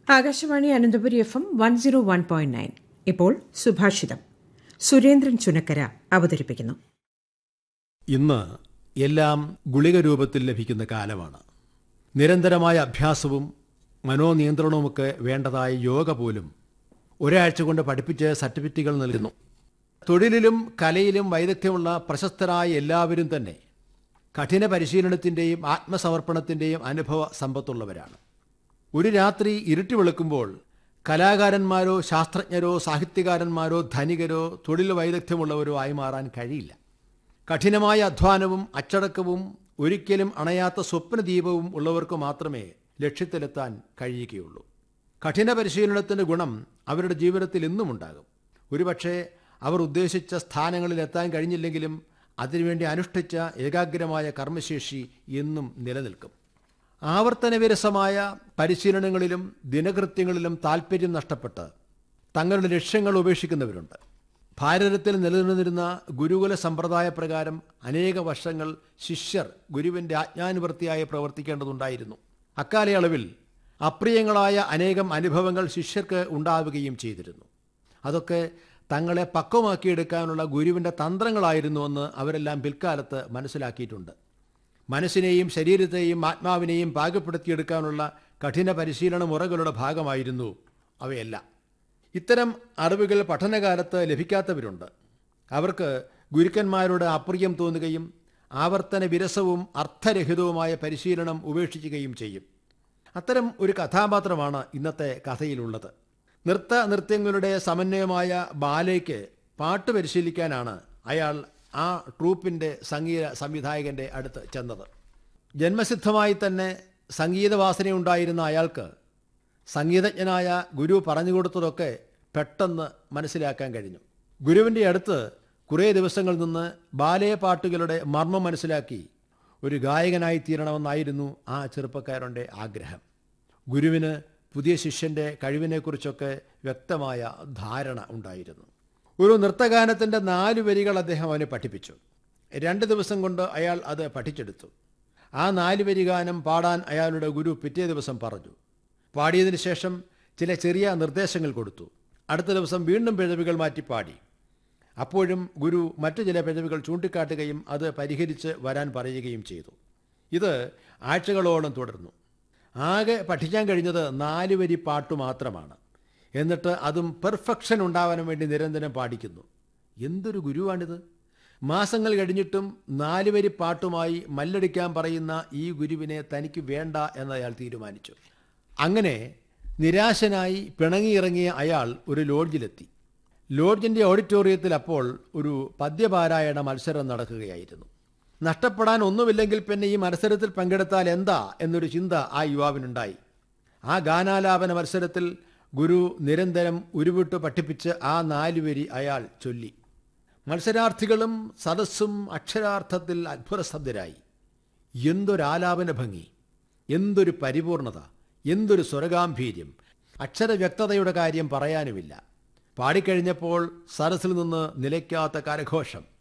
Akashvani Ananthapuri F M one zero one point nine ഇപ്പോൾ സുഭാഷിതം സുരേന്ദ്രൻ ചുനക്കര അവതരിപ്പിക്കുന്നു ഇന്ന് എല്ലാം ഗുളിക രൂപത്തിൽ ലഭിക്കുന്ന കാലമാണ് നിരന്തരമായ അഭ്യാസവും മനോനിയന്ത്രണവുമൊക്കെ വേണ്ടതായ യോഗ പോലും ഒരാഴ്ച കൊണ്ട് പഠിപ്പിച്ച് സർട്ടിഫിക്കറ്റുകൾ നൽകുന്നു തൊഴിലിലും കലയിലും വൈദഗ്ധ്യമുള്ള പ്രശസ്തരായ എല്ലാവരും തന്നെ കഠിന പരിശീലനത്തിൻ്റെയും ആത്മസമർപ്പണത്തിൻ്റെയും അനുഭവ സമ്പത്തുള്ളവരാണ് ഒരു രാത്രി ഇരുട്ടി വെളുക്കുമ്പോൾ കലാകാരന്മാരോ ശാസ്ത്രജ്ഞരോ സാഹിത്യകാരന്മാരോ ധനികരോ തൊഴിൽ വൈദഗ്ധ്യമുള്ളവരോ ആയി മാറാൻ കഴിയില്ല കഠിനമായ അധ്വാനവും അച്ചടക്കവും ഒരിക്കലും അണയാത്ത സ്വപ്നദീപവും ഉള്ളവർക്ക് മാത്രമേ ലക്ഷ്യത്തിലെത്താൻ കഴിയുകയുള്ളൂ കഠിന പരിശീലനത്തിൻ്റെ ഗുണം അവരുടെ ജീവിതത്തിൽ ഇന്നും ഉണ്ടാകും ഒരുപക്ഷെ അവർ ഉദ്ദേശിച്ച സ്ഥാനങ്ങളിൽ എത്താൻ കഴിഞ്ഞില്ലെങ്കിലും അതിനുവേണ്ടി അനുഷ്ഠിച്ച ഏകാഗ്രമായ കർമ്മശേഷി എന്നും നിലനിൽക്കും ആവർത്തനവിരസമായ പരിശീലനങ്ങളിലും ദിനകൃത്യങ്ങളിലും താൽപ്പര്യം നഷ്ടപ്പെട്ട് തങ്ങളുടെ ലക്ഷ്യങ്ങൾ ഉപേക്ഷിക്കുന്നവരുണ്ട് ഭാരതത്തിൽ നിലനിന്നിരുന്ന ഗുരുകുല സമ്പ്രദായ പ്രകാരം അനേക വർഷങ്ങൾ ശിഷ്യർ ഗുരുവിൻ്റെ ആജ്ഞാനുവർത്തിയായി പ്രവർത്തിക്കേണ്ടതുണ്ടായിരുന്നു അക്കാലയളവിൽ അപ്രിയങ്ങളായ അനേകം അനുഭവങ്ങൾ ശിഷ്യർക്ക് ഉണ്ടാവുകയും ചെയ്തിരുന്നു അതൊക്കെ തങ്ങളെ പക്വമാക്കിയെടുക്കാനുള്ള ഗുരുവിൻ്റെ തന്ത്രങ്ങളായിരുന്നുവെന്ന് അവരെല്ലാം പിൽക്കാലത്ത് മനസ്സിലാക്കിയിട്ടുണ്ട് മനസ്സിനെയും ശരീരത്തെയും ആത്മാവിനെയും പാകപ്പെടുത്തിയെടുക്കാനുള്ള കഠിന പരിശീലന മുറകളുടെ ഭാഗമായിരുന്നു അവയെല്ലാം ഇത്തരം അറിവുകൾ പഠനകാലത്ത് ലഭിക്കാത്തവരുണ്ട് അവർക്ക് ഗുരുക്കന്മാരോട് അപ്രിയം തോന്നുകയും ആവർത്തന വിരസവും അർത്ഥരഹിതവുമായ പരിശീലനം ഉപേക്ഷിക്കുകയും ചെയ്യും അത്തരം ഒരു കഥാപാത്രമാണ് ഇന്നത്തെ കഥയിലുള്ളത് നൃത്ത നൃത്യങ്ങളുടെ സമന്വയമായ ബാലയ്ക്ക് പാട്ട് പരിശീലിക്കാനാണ് അയാൾ ആ ട്രൂപ്പിൻ്റെ സംഗീത സംവിധായകൻ്റെ അടുത്ത് ചെന്നത് ജന്മസിദ്ധമായി തന്നെ സംഗീതവാസനയുണ്ടായിരുന്ന അയാൾക്ക് സംഗീതജ്ഞനായ ഗുരു പറഞ്ഞു കൊടുത്തതൊക്കെ പെട്ടെന്ന് മനസ്സിലാക്കാൻ കഴിഞ്ഞു ഗുരുവിൻ്റെ അടുത്ത് കുറേ ദിവസങ്ങൾ നിന്ന് ബാലയ പാട്ടുകളുടെ മർമ്മം മനസ്സിലാക്കി ഒരു ഗായകനായി തീരണമെന്നായിരുന്നു ആ ചെറുപ്പക്കാരൻ്റെ ആഗ്രഹം ഗുരുവിന് പുതിയ ശിഷ്യൻ്റെ കഴിവിനെക്കുറിച്ചൊക്കെ വ്യക്തമായ ധാരണ ഉണ്ടായിരുന്നു ഒരു നൃത്തഗാനത്തിൻ്റെ നാല് വരികൾ അദ്ദേഹം അവനെ പഠിപ്പിച്ചു രണ്ട് ദിവസം കൊണ്ട് അയാൾ അത് പഠിച്ചെടുത്തു ആ നാല് വരി ഗാനം പാടാൻ അയാളുടെ ഗുരു പിറ്റേ ദിവസം പറഞ്ഞു പാടിയതിന് ശേഷം ചില ചെറിയ നിർദ്ദേശങ്ങൾ കൊടുത്തു അടുത്ത ദിവസം വീണ്ടും പിഴവുകൾ മാറ്റി പാടി അപ്പോഴും ഗുരു മറ്റു ചില പിഴവുകൾ ചൂണ്ടിക്കാട്ടുകയും അത് പരിഹരിച്ച് വരാൻ പറയുകയും ചെയ്തു ഇത് ആഴ്ചകളോളം തുടർന്നു ആകെ പഠിക്കാൻ കഴിഞ്ഞത് നാല് വരി പാട്ടു മാത്രമാണ് എന്നിട്ട് അതും പെർഫെക്ഷൻ ഉണ്ടാവാൻ വേണ്ടി നിരന്തരം പാടിക്കുന്നു എന്തൊരു ഗുരുവാണിത് മാസങ്ങൾ കഴിഞ്ഞിട്ടും നാല് വരി പാട്ടുമായി മല്ലടിക്കാൻ പറയുന്ന ഈ ഗുരുവിനെ തനിക്ക് വേണ്ട എന്ന് അയാൾ തീരുമാനിച്ചു അങ്ങനെ നിരാശനായി പിണങ്ങിയിറങ്ങിയ അയാൾ ഒരു ലോഡ്ജിലെത്തി ലോഡ്ജിൻ്റെ ഓഡിറ്റോറിയത്തിൽ അപ്പോൾ ഒരു പദ്യപാരായണ മത്സരം നടക്കുകയായിരുന്നു നഷ്ടപ്പെടാൻ ഒന്നുമില്ലെങ്കിൽ പിന്നെ ഈ മത്സരത്തിൽ പങ്കെടുത്താൽ എന്താ എന്നൊരു ചിന്ത ആ യുവാവിനുണ്ടായി ആ ഗാനാലാപന മത്സരത്തിൽ ഗുരു നിരന്തരം ഉരുവിട്ട് പഠിപ്പിച്ച് ആ നാലുവരി അയാൾ ചൊല്ലി മത്സരാർത്ഥികളും സദസ്സും അക്ഷരാർത്ഥത്തിൽ അത്ഭുതസ്തബ്ധരായി എന്തൊരാലാപന ഭംഗി എന്തൊരു പരിപൂർണത എന്തൊരു സ്വരഗാംഭീര്യം അക്ഷരവ്യക്തതയുടെ കാര്യം പറയാനുമില്ല പാടിക്കഴിഞ്ഞപ്പോൾ സരസിൽ നിന്ന് നിലയ്ക്കാത്ത കരഘോഷം